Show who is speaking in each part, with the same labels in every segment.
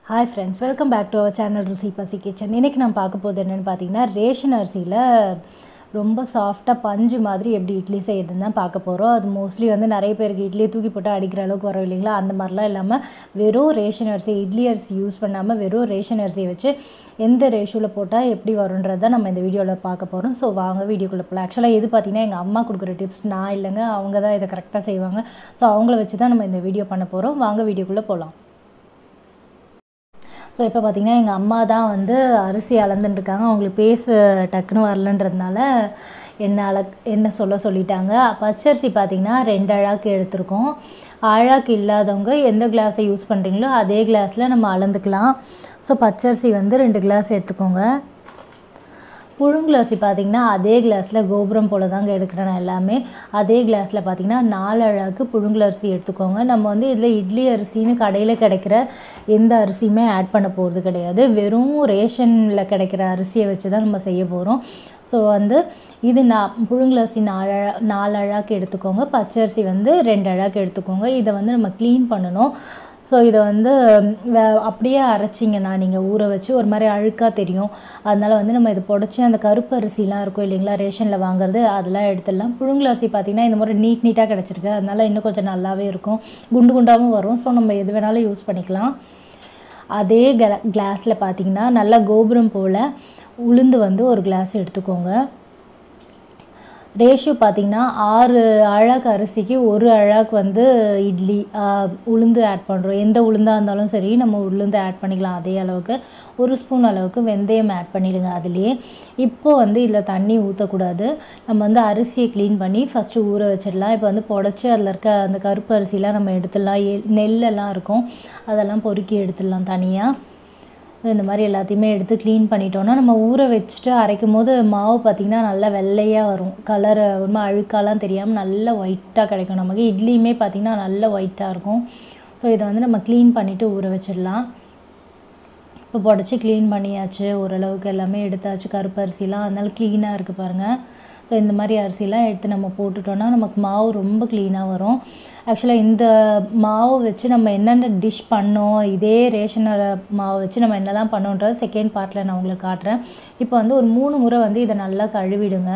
Speaker 1: hi friends welcome back to our channel Rusi Pasi kitchen இன்றைக்கி நான் பார்க்க போகுது என்னென்னு பார்த்தீங்கன்னா ரேஷன் அரிசியில் ரொம்ப சாஃப்டாக பஞ்சு மாதிரி எப்படி இட்லி செய்யுதுன்னு தான் பார்க்க போகிறோம் அது மோஸ்ட்லி வந்து நிறைய பேருக்கு இட்லியை தூக்கி போட்டு அடிக்கிற அளவுக்கு வரும் இல்லைங்களா அந்த மாதிரிலாம் இல்லாமல் வெறும் ரேஷன் அரிசி இட்லி அரிசி யூஸ் பண்ணாமல் வெறும் ரேஷன் அரிசியை வச்சு எந்த ரேஷியோவில் போட்டால் எப்படி வரும்ன்றதை நம்ம இந்த வீடியோவில் பார்க்க போகிறோம் ஸோ வாங்க வீடியோக்குள்ளே போகலாம் ஆக்சுவலாக இது பார்த்தீங்கன்னா எங்கள் அம்மா கொடுக்குற டிப்ஸ் நான் இல்லைங்க அவங்க தான் இதை கரெக்டாக செய்வாங்க ஸோ அவங்கள வச்சு தான் நம்ம இந்த வீடியோ பண்ண போகிறோம் வாங்க வீடியோக்குள்ளே போகலாம் ஸோ இப்போ பார்த்தீங்கன்னா எங்கள் அம்மா தான் வந்து அரிசி அளந்துட்டு இருக்காங்க அவங்களுக்கு பேச டக்குன்னு வரலன்றதுனால என்ன அள என்ன சொல்ல சொல்லிட்டாங்க பச்சரிசி பார்த்தீங்கன்னா ரெண்டு அழாக்கு எடுத்திருக்கோம் அழாக்கு இல்லாதவங்க எந்த கிளாஸை யூஸ் பண்ணுறீங்களோ அதே கிளாஸில் நம்ம அளந்துக்கலாம் ஸோ பச்சரிசி வந்து ரெண்டு கிளாஸ் எடுத்துக்கோங்க புழுங்கல் அரிசி பார்த்திங்கன்னா அதே கிளாஸில் கோபுரம் போல் தாங்க எடுக்கிறேன் நான் எல்லாமே அதே கிளாஸில் பார்த்திங்கன்னா நாலு அழகு புழுங்கல் அரிசி எடுத்துக்கோங்க நம்ம வந்து இதில் இட்லி அரிசின்னு கடையில் கிடைக்கிற எந்த அரிசியுமே ஆட் பண்ண போகிறது கிடையாது வெறும் ரேஷனில் கிடைக்கிற அரிசியை வச்சு தான் நம்ம செய்ய போகிறோம் ஸோ வந்து இது நான் புழுங்கல் அரிசி நாலு அழ நாலு அழாக்கு எடுத்துக்கோங்க பச்சரிசி வந்து ரெண்டு அழாக்கு எடுத்துக்கோங்க இதை வந்து நம்ம க்ளீன் பண்ணணும் ஸோ இதை வந்து வே- அப்படியே அரைச்சிங்கன்னா நீங்கள் ஊற வச்சு ஒரு மாதிரி அழுக்காக தெரியும் அதனால் வந்து நம்ம இது புடச்சி அந்த கருப்பு அரிசிலாம் இருக்கும் இல்லைங்களா ரேஷனில் வாங்குறது அதெல்லாம் எடுத்துடலாம் புழுங்கல் அரிசி பார்த்திங்கன்னா இந்த மாதிரி நீட் நீட்டாக கிடச்சிருக்கு அதனால இன்னும் கொஞ்சம் நல்லாவே இருக்கும் குண்டு குண்டாகவும் வரும் ஸோ நம்ம எது வேணாலும் யூஸ் பண்ணிக்கலாம் அதே கிளா கிளாஸில் பார்த்தீங்கன்னா நல்லா கோபுரம் போல் உளுந்து வந்து ஒரு கிளாஸ் எடுத்துக்கோங்க ரேஷியோ பார்த்தீங்கன்னா ஆறு அழாக்கு அரிசிக்கு ஒரு அழாக்கு வந்து இட்லி ஆஹ், உளுந்து ஆட் பண்ணுறோம் எந்த உளுந்தாக இருந்தாலும் சரி நம்ம உளுந்து ஆட் பண்ணிக்கலாம் அதே அளவுக்கு ஒரு ஸ்பூன் அளவுக்கு வெந்தயம் ஆட் பண்ணிடுங்க அதுலேயே இப்போ வந்து இதில் தண்ணி ஊற்றக்கூடாது நம்ம வந்து அரிசியை க்ளீன் பண்ணி ஃபஸ்ட்டு ஊற வச்சிடலாம் இப்போ வந்து புடச்சி அதில் இருக்க அந்த கருப்பு அரிசிலாம் நம்ம எடுத்துடலாம் எ- நெல்லெல்லாம் இருக்கும் அதெல்லாம் பொறுக்கி எடுத்துடலாம் தனியாக இந்த மாதிரி எல்லாத்தையுமே எடுத்து க்ளீன் பண்ணிட்டோம்னா நம்ம ஊற வச்சுட்டு அரைக்கும் போது மாவு பார்த்திங்கன்னா நல்லா வெள்ளையாக வரும் கலர் ஒரு மாதிரி அழுக்காலாம் தெரியாமல் நல்ல ஒயிட்டாக கிடைக்கும் நமக்கு இட்லியுமே பார்த்திங்கன்னா நல்ல ஒயிட்டாக இருக்கும் ஸோ இதை வந்து நம்ம க்ளீன் பண்ணிவிட்டு ஊற வச்சிடலாம் இப்போ புடச்சி க்ளீன் பண்ணியாச்சு ஓரளவுக்கு எல்லாமே எடுத்தாச்சு கருப்பு அரிசிலாம் அதனால க்ளீனாக இருக்குது பாருங்கள் ஸோ இந்த மாதிரி அரிசிலாம் எடுத்து நம்ம போட்டுட்டோம்னா நமக்கு மாவு ரொம்ப க்ளீனாக வரும் ஆக்சுவலாக இந்த மாவு வச்சு நம்ம என்னென்ன டிஷ் பண்ணோம் இதே ரேஷன் மாவு வச்சு நம்ம என்னெல்லாம் பண்ணோன்றது செகண்ட் பார்ட்டில் நான் உங்களுக்கு காட்டுறேன் இப்போ வந்து ஒரு மூணு முறை வந்து இதை நல்லா கழுவிடுங்க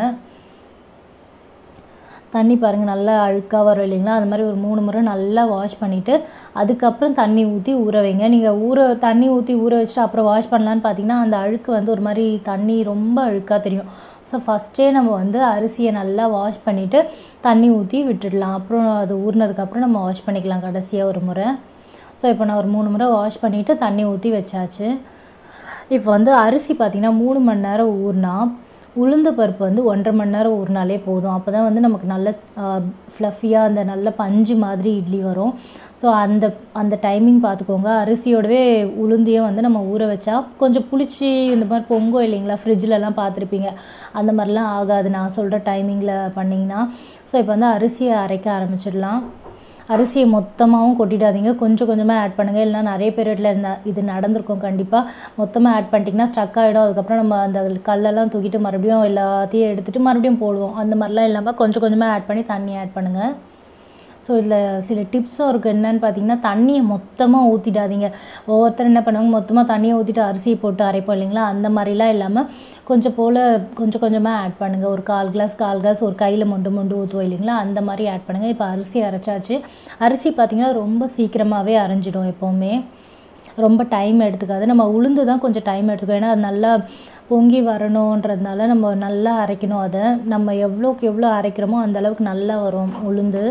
Speaker 1: தண்ணி பாருங்கள் நல்லா அழுக்காக வரும் இல்லைங்களா அது மாதிரி ஒரு மூணு முறை நல்லா வாஷ் பண்ணிவிட்டு அதுக்கப்புறம் தண்ணி ஊற்றி ஊற வைங்க நீங்கள் ஊற தண்ணி ஊற்றி ஊற வச்சுட்டு அப்புறம் வாஷ் பண்ணலான்னு பார்த்தீங்கன்னா அந்த அழுக்கு வந்து ஒரு மாதிரி தண்ணி ரொம்ப அழுக்காக தெரியும் ஸோ ஃபஸ்ட்டே நம்ம வந்து அரிசியை நல்லா வாஷ் பண்ணிவிட்டு தண்ணி ஊற்றி விட்டுடலாம் அப்புறம் அது ஊறினதுக்கப்புறம் நம்ம வாஷ் பண்ணிக்கலாம் கடைசியாக ஒரு முறை ஸோ இப்போ நான் ஒரு மூணு முறை வாஷ் பண்ணிவிட்டு தண்ணி ஊற்றி வச்சாச்சு இப்போ வந்து அரிசி பார்த்திங்கன்னா மூணு மணி நேரம் ஊறினா உளுந்த பருப்பு வந்து ஒன்றரை மணி நேரம் ஊறினாலே போதும் அப்போ தான் வந்து நமக்கு நல்ல ஃப்ளஃபியாக அந்த நல்ல பஞ்சு மாதிரி இட்லி வரும் ஸோ அந்த அந்த டைமிங் பார்த்துக்கோங்க அரிசியோடவே உளுந்தையும் வந்து நம்ம ஊற வச்சா கொஞ்சம் புளிச்சு இந்த மாதிரி பொங்கும் இல்லைங்களா ஃப்ரிட்ஜிலலாம் பார்த்துருப்பீங்க அந்த மாதிரிலாம் ஆகாது நான் சொல்கிற டைமிங்கில் பண்ணிங்கன்னா ஸோ இப்போ வந்து அரிசியை அரைக்க ஆரம்பிச்சிடலாம் அரிசியை மொத்தமாகவும் கொட்டிடாதீங்க கொஞ்சம் கொஞ்சமாக ஆட் பண்ணுங்கள் இல்லைனா நிறைய பேர் வீட்டில் இருந்த இது நடந்திருக்கும் கண்டிப்பாக மொத்தமாக ஆட் பண்ணிட்டிங்கன்னா ஸ்டக் ஆகிடும் அதுக்கப்புறம் நம்ம அந்த கல்லெல்லாம் தூக்கிட்டு மறுபடியும் எல்லாத்தையும் எடுத்துகிட்டு மறுபடியும் போடுவோம் அந்த மாதிரிலாம் இல்லாமல் கொஞ்சம் கொஞ்சமாக ஆட் பண்ணி தண்ணி ஆட் பண்ணுங்கள் ஸோ இதில் சில டிப்ஸும் இருக்குது என்னன்னு பார்த்தீங்கன்னா தண்ணியை மொத்தமாக ஊற்றிடாதீங்க ஒவ்வொருத்தர் என்ன பண்ணுவாங்க மொத்தமாக தண்ணியை ஊற்றிட்டு அரிசியை போட்டு அரைப்போம் இல்லைங்களா அந்த மாதிரிலாம் இல்லாமல் கொஞ்சம் போல் கொஞ்சம் கொஞ்சமாக ஆட் பண்ணுங்கள் ஒரு கால் கிளாஸ் கால் கிளாஸ் ஒரு கையில் மொண்டு மொண்டு ஊற்றுவோம் இல்லைங்களா அந்த மாதிரி ஆட் பண்ணுங்கள் இப்போ அரிசி அரைச்சாச்சு அரிசி பார்த்திங்கன்னா ரொம்ப சீக்கிரமாகவே அரைஞ்சிடும் எப்போவுமே ரொம்ப டைம் எடுத்துக்காது நம்ம உளுந்து தான் கொஞ்சம் டைம் எடுத்துக்கும் ஏன்னா அது நல்லா பொங்கி வரணுன்றதுனால நம்ம நல்லா அரைக்கணும் அதை நம்ம எவ்வளோக்கு எவ்வளோ அரைக்கிறோமோ அந்த அளவுக்கு நல்லா வரும் உளுந்து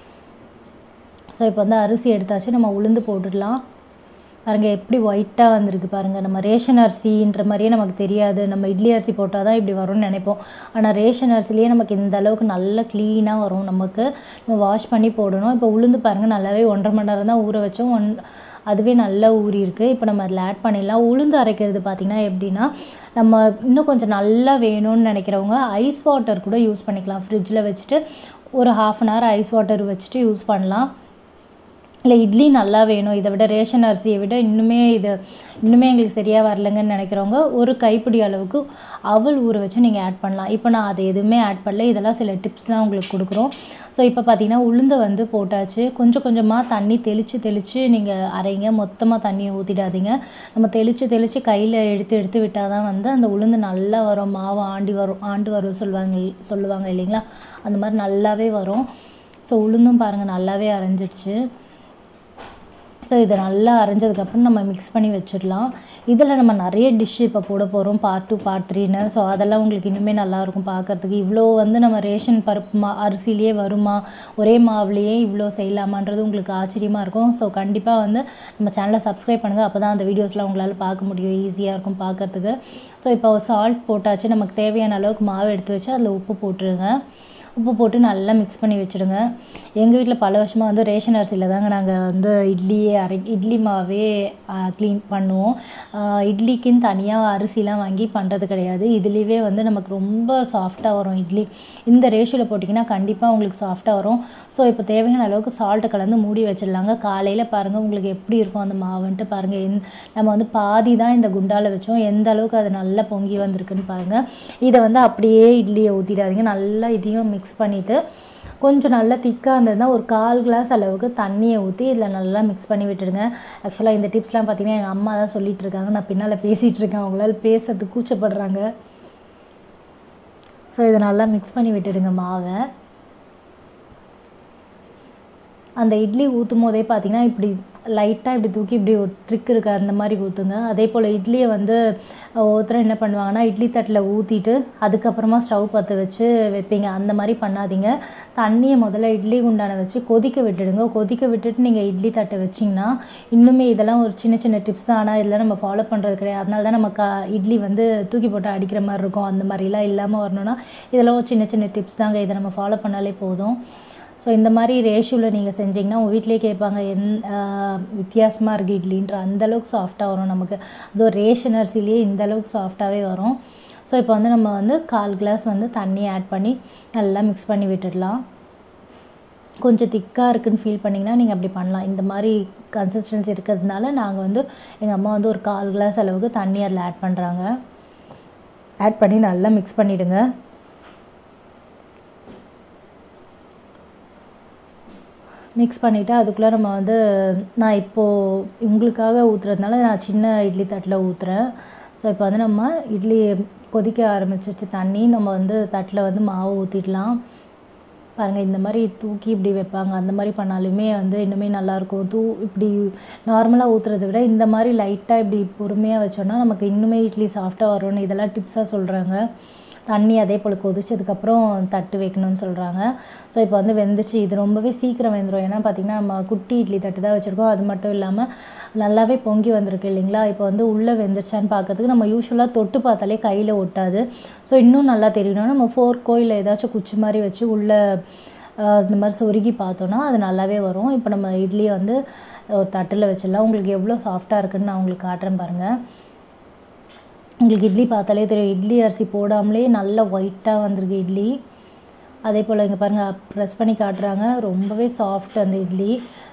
Speaker 1: ஸோ இப்போ வந்து அரிசி எடுத்தாச்சு நம்ம உளுந்து போட்டுடலாம் பாருங்க எப்படி ஒயிட்டாக வந்திருக்கு பாருங்கள் நம்ம ரேஷன் அரிசின்ற மாதிரியே நமக்கு தெரியாது நம்ம இட்லி அரிசி போட்டால் தான் இப்படி வரும்னு நினைப்போம் ஆனால் ரேஷன் அரிசிலேயே நமக்கு இந்த அளவுக்கு நல்ல க்ளீனாக வரும் நமக்கு நம்ம வாஷ் பண்ணி போடணும் இப்போ உளுந்து பாருங்கள் நல்லாவே ஒன்றரை மணி நேரம் தான் ஊற வச்சோம் ஒன் அதுவே நல்லா ஊறி இருக்குது இப்போ நம்ம அதில் ஆட் பண்ணிடலாம் உளுந்து அரைக்கிறது பார்த்திங்கன்னா எப்படின்னா நம்ம இன்னும் கொஞ்சம் நல்லா வேணும்னு நினைக்கிறவங்க ஐஸ் வாட்டர் கூட யூஸ் பண்ணிக்கலாம் ஃப்ரிட்ஜில் வச்சுட்டு ஒரு half an hour ice water வச்சுட்டு யூஸ் பண்ணலாம் இல்லை இட்லி நல்லா வேணும் இதை விட ரேஷன் அரிசியை விட இன்னுமே இது இன்னுமே எங்களுக்கு சரியாக வரலங்கன்னு நினைக்கிறவங்க ஒரு கைப்பிடி அளவுக்கு அவல் ஊற வச்சு நீங்கள் ஆட் பண்ணலாம் இப்போ நான் அது எதுவுமே ஆட் பண்ணல இதெல்லாம் சில டிப்ஸ் தான் உங்களுக்கு கொடுக்குறோம் ஸோ இப்போ பார்த்தீங்கன்னா உளுந்தை வந்து போட்டாச்சு கொஞ்சம் கொஞ்சமாக தண்ணி தெளித்து தெளித்து நீங்கள் அரைங்க மொத்தமாக தண்ணியை ஊற்றிடாதீங்க நம்ம தெளித்து தெளித்து கையில் எடுத்து எடுத்து விட்டால் தான் வந்து அந்த உளுந்து நல்லா வரும் மாவு ஆண்டி வரும் ஆண்டு வரும் சொல்லுவாங்க சொல்லுவாங்க இல்லைங்களா அந்த மாதிரி நல்லாவே வரும் ஸோ உளுந்தும் பாருங்கள் நல்லாவே அரைஞ்சிடுச்சு ஸோ இதை நல்லா அரைஞ்சதுக்கப்புறம் நம்ம மிக்ஸ் பண்ணி வச்சிடலாம் இதில் நம்ம நிறைய டிஷ் இப்போ போட போகிறோம் பார்ட் டூ பார்ட் த்ரீன்னு ஸோ அதெல்லாம் உங்களுக்கு இன்னுமே நல்லாயிருக்கும் பார்க்கறதுக்கு இவ்வளோ வந்து நம்ம ரேஷன் பருப்பு மா அரிசிலேயே வருமா ஒரே மாவுலேயே இவ்வளோ செய்யலாமான்றது உங்களுக்கு ஆச்சரியமாக இருக்கும் ஸோ கண்டிப்பாக வந்து நம்ம சேனலை சப்ஸ்கிரைப் பண்ணுங்கள் அப்போ தான் அந்த வீடியோஸ்லாம் உங்களால் பார்க்க முடியும் ஈஸியாக இருக்கும் பார்க்கறதுக்கு ஸோ இப்போ சால்ட் போட்டாச்சு நமக்கு தேவையான அளவுக்கு மாவு எடுத்து வச்சு அதில் உப்பு போட்டுருங்க உப்பு போட்டு நல்லா மிக்ஸ் பண்ணி வச்சுடுங்க எங்கள் வீட்டில் பல வருஷமாக வந்து ரேஷன் அரிசியில் தாங்க நாங்கள் வந்து இட்லியே அரை இட்லி மாவே க்ளீன் பண்ணுவோம் ஆஹ் இட்லிக்குன்னு தனியாக அரிசிலாம் வாங்கி பண்ணுறது கிடையாது இதுலேயே வந்து நமக்கு ரொம்ப சாஃப்டாக வரும் இட்லி இந்த ரேஷியோவில் போட்டிங்கன்னா கண்டிப்பாக உங்களுக்கு சாஃப்டாக வரும் ஸோ இப்போ தேவையான அளவுக்கு சால்ட்டு கலந்து மூடி வச்சிடலாங்க காலையில் பாருங்கள் உங்களுக்கு எப்படி இருக்கும் அந்த மாவுன்ட்டு பாருங்கள் எந் நம்ம வந்து பாதி தான் இந்த குண்டால வச்சோம் எந்த அளவுக்கு அது நல்லா பொங்கி வந்திருக்குன்னு பாருங்கள் இதை வந்து அப்படியே இட்லியை ஊற்றிடாதீங்க நல்லா இதையும் மிக்ஸ் பண்ணிவிட்டு கொஞ்சம் நல்லா திக்காக இருந்ததுன்னா ஒரு கால் கிளாஸ் அளவுக்கு தண்ணியை ஊற்றி இதில் நல்லா மிக்ஸ் பண்ணி விட்டுடுங்க ஆக்சுவலாக இந்த டிப்ஸ்லாம் பார்த்தீங்கன்னா எங்கள் அம்மா தான் சொல்லிட்டு இருக்காங்க நான் பின்னால் பேசிகிட்டு இருக்கேன் அவங்களால பேசுறதுக்கு கூச்சப்படுறாங்க ஸோ இதை நல்லா மிக்ஸ் பண்ணி விட்டுடுங்க மாவை அந்த இட்லி ஊற்றும் போதே பார்த்தீங்கன்னா இப்படி லைட்டாக இப்படி தூக்கி இப்படி ஒரு ட்ரிக் இருக்குது அந்த மாதிரி ஊற்றுங்க அதே போல் இட்லியை வந்து ஒருத்தர் என்ன பண்ணுவாங்கன்னா இட்லி தட்டில் ஊற்றிட்டு அதுக்கப்புறமா ஸ்டவ் பற்ற வச்சு வைப்பீங்க அந்த மாதிரி பண்ணாதீங்க தண்ணியை முதல்ல இட்லி குண்டான வச்சு கொதிக்க விட்டுடுங்க கொதிக்க விட்டுட்டு நீங்கள் இட்லி தட்டை வச்சிங்கன்னா இன்னுமே இதெல்லாம் ஒரு சின்ன சின்ன டிப்ஸ் தான் ஆனால் இதெல்லாம் நம்ம ஃபாலோ பண்ணுறது கிடையாது அதனால தான் நம்ம க இட்லி வந்து தூக்கி போட்டு அடிக்கிற மாதிரி இருக்கும் அந்த மாதிரிலாம் இல்லாமல் வரணும்னா இதெல்லாம் ஒரு சின்ன சின்ன டிப்ஸ் தாங்க இதை நம்ம ஃபாலோ பண்ணாலே போதும் ஸோ இந்த மாதிரி ரேஷியோவில் நீங்கள் செஞ்சீங்கன்னா உங்கள் வீட்டிலே கேட்பாங்க என் வித்தியாசமாக இருக்குது இட்லின்ற அந்தளவுக்கு சாஃப்டாக வரும் நமக்கு அதுவும் ரேஷன் அரிசிலேயே இந்த அளவுக்கு சாஃப்டாகவே வரும் ஸோ இப்போ வந்து நம்ம வந்து கால் கிளாஸ் வந்து தண்ணி ஆட் பண்ணி நல்லா மிக்ஸ் பண்ணி விட்டுடலாம் கொஞ்சம் திக்காக இருக்குன்னு ஃபீல் பண்ணிங்கன்னா நீங்கள் அப்படி பண்ணலாம் இந்த மாதிரி கன்சிஸ்டன்சி இருக்கிறதுனால நாங்கள் வந்து எங்கள் அம்மா வந்து ஒரு கால் கிளாஸ் அளவுக்கு தண்ணி அதில் ஆட் பண்ணுறாங்க ஆட் பண்ணி நல்லா மிக்ஸ் பண்ணிவிடுங்க மிக்ஸ் பண்ணிவிட்டு அதுக்குள்ளே நம்ம வந்து நான் இப்போது உங்களுக்காக ஊற்றுறதுனால நான் சின்ன இட்லி தட்டில் ஊற்றுறேன் ஸோ இப்போ வந்து நம்ம இட்லி கொதிக்க ஆரம்பிச்சிருச்சு தண்ணி நம்ம வந்து தட்டில் வந்து மாவு ஊற்றிடலாம் பாருங்கள் இந்த மாதிரி தூக்கி இப்படி வைப்பாங்க அந்த மாதிரி பண்ணாலுமே வந்து இன்னுமே நல்லாயிருக்கும் தூ இப்படி நார்மலாக ஊற்றுறத விட இந்த மாதிரி லைட்டாக இப்படி பொறுமையாக வச்சோன்னா நமக்கு இன்னுமே இட்லி சாஃப்டாக வரும்னு இதெல்லாம் டிப்ஸாக சொல்கிறாங்க தண்ணி அதே போல் கொதிச்சதுக்கப்புறம் தட்டு வைக்கணும்னு சொல்கிறாங்க ஸோ இப்போ வந்து வெந்துச்சு இது ரொம்பவே சீக்கிரம் வெந்துடும் ஏன்னா பார்த்திங்கன்னா நம்ம குட்டி இட்லி தட்டு தான் வச்சுருக்கோம் அது மட்டும் இல்லாமல் நல்லாவே பொங்கி வந்திருக்கு இல்லைங்களா இப்போ வந்து உள்ளே வெந்துருச்சான்னு பார்க்கறதுக்கு நம்ம யூஸ்வலாக தொட்டு பார்த்தாலே கையில் ஒட்டாது ஸோ இன்னும் நல்லா தெரியணும்னா நம்ம ஃபோர்க்கோ இல்லை ஏதாச்சும் குச்சி மாதிரி வச்சு உள்ளே ஆஹ், இந்த மாதிரி சொருகி பார்த்தோன்னா அது நல்லாவே வரும் இப்போ நம்ம இட்லியை வந்து ஒரு தட்டில் வச்சிடலாம் உங்களுக்கு எவ்வளோ சாஃப்டாக இருக்குன்னு நான் உங்களுக்கு காட்டுறேன் பாருங்கள் உங்களுக்கு இட்லி பார்த்தாலே தெரியும் இட்லி அரிசி போடாமலே நல்லா ஒயிட்டாக வந்திருக்கு இட்லி அதே போல் இங்கே பாருங்கள் ப்ரெஸ் பண்ணி காட்டுறாங்க ரொம்பவே சாஃப்ட் அந்த இட்லி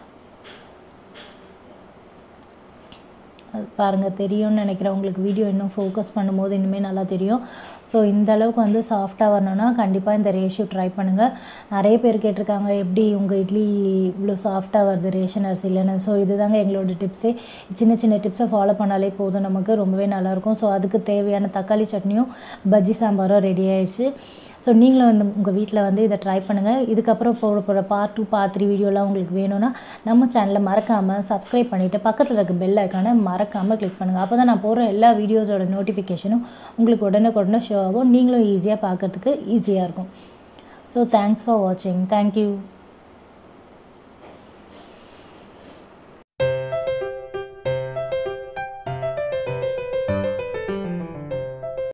Speaker 1: அது பாருங்கள் தெரியும்னு நினைக்கிறேன் உங்களுக்கு வீடியோ இன்னும் ஃபோக்கஸ் பண்ணும்போது இனிமேல் நல்லா தெரியும் ஸோ இந்த அளவுக்கு வந்து சாஃப்டாக வரணும்னா கண்டிப்பாக இந்த ரேஷியோ ட்ரை பண்ணுங்கள் நிறைய பேர் கேட்டிருக்காங்க எப்படி உங்கள் இட்லி இவ்வளோ சாஃப்டாக வருது ரேஷன் அரிசிலன்னு ஸோ இதுதாங்க எங்களோட டிப்ஸே சின்ன சின்ன டிப்ஸை ஃபாலோ பண்ணாலே போதும் நமக்கு ரொம்பவே நல்லாயிருக்கும் ஸோ அதுக்கு தேவையான தக்காளி சட்னியும் பஜ்ஜி சாம்பாரும் ரெடி ஆயிடுச்சு ஸோ நீங்களும் வந்து உங்கள் வீட்டில் வந்து இதை ட்ரை பண்ணுங்கள் இதுக்கப்புறம் போட போகிற பார்ட் டூ பார்ட் த்ரீ வீடியோலாம் உங்களுக்கு வேணும்னா நம்ம சேனலை மறக்காமல் சப்ஸ்கிரைப் பண்ணிவிட்டு பக்கத்தில் இருக்க பெல் ஐக்கானை மறக்காமல் கிளிக் பண்ணுங்கள் அப்போ தான் நான் போடுற எல்லா வீடியோஸோட நோட்டிஃபிகேஷனும் உங்களுக்கு உடனுக்குடனே ஷோ ஆகும் நீங்களும் ஈஸியாக பார்க்கறதுக்கு ஈஸியாக இருக்கும் ஸோ தேங்க்ஸ் ஃபார் வாட்சிங் தேங்க்யூ